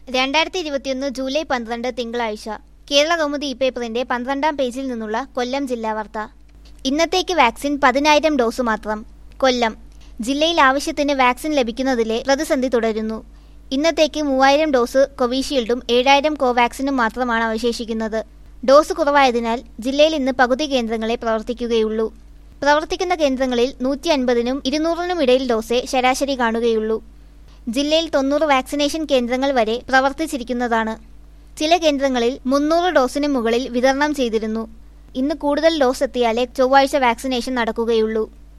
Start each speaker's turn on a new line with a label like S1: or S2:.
S1: രണ്ടായിരത്തി ഇരുപത്തിയൊന്ന് ജൂലൈ പന്ത്രണ്ട് തിങ്കളാഴ്ച കേരള കൗമുദി ഇ പേപ്പറിന്റെ പന്ത്രണ്ടാം പേജിൽ നിന്നുള്ള കൊല്ലം ജില്ലാ വാർത്ത ഇന്നത്തേക്ക് വാക്സിൻ പതിനായിരം ഡോസ് മാത്രം കൊല്ലം ജില്ലയിൽ ആവശ്യത്തിന് വാക്സിൻ ലഭിക്കുന്നതിലെ പ്രതിസന്ധി തുടരുന്നു ഇന്നത്തേക്ക് മൂവായിരം ഡോസ് കോവിഷീൽഡും ഏഴായിരം കോവാക്സിനും മാത്രമാണ് അവശേഷിക്കുന്നത് ഡോസ് കുറവായതിനാൽ ജില്ലയിൽ ഇന്ന് പകുതി കേന്ദ്രങ്ങളെ പ്രവർത്തിക്കുകയുള്ളൂ പ്രവർത്തിക്കുന്ന കേന്ദ്രങ്ങളിൽ നൂറ്റി അൻപതിനും ഇരുന്നൂറിനും ഇടയിൽ ഡോസേ ശരാശരി കാണുകയുള്ളൂ ജില്ലയിൽ തൊണ്ണൂറ് വാക്സിനേഷൻ കേന്ദ്രങ്ങൾ വരെ പ്രവർത്തിച്ചിരിക്കുന്നതാണ് ചില കേന്ദ്രങ്ങളിൽ മുന്നൂറ് ഡോസിന് മുകളിൽ വിതരണം ചെയ്തിരുന്നു ഇന്ന് കൂടുതൽ ഡോസ് എത്തിയാലേ ചൊവ്വാഴ്ച വാക്സിനേഷൻ നടക്കുകയുള്ളൂ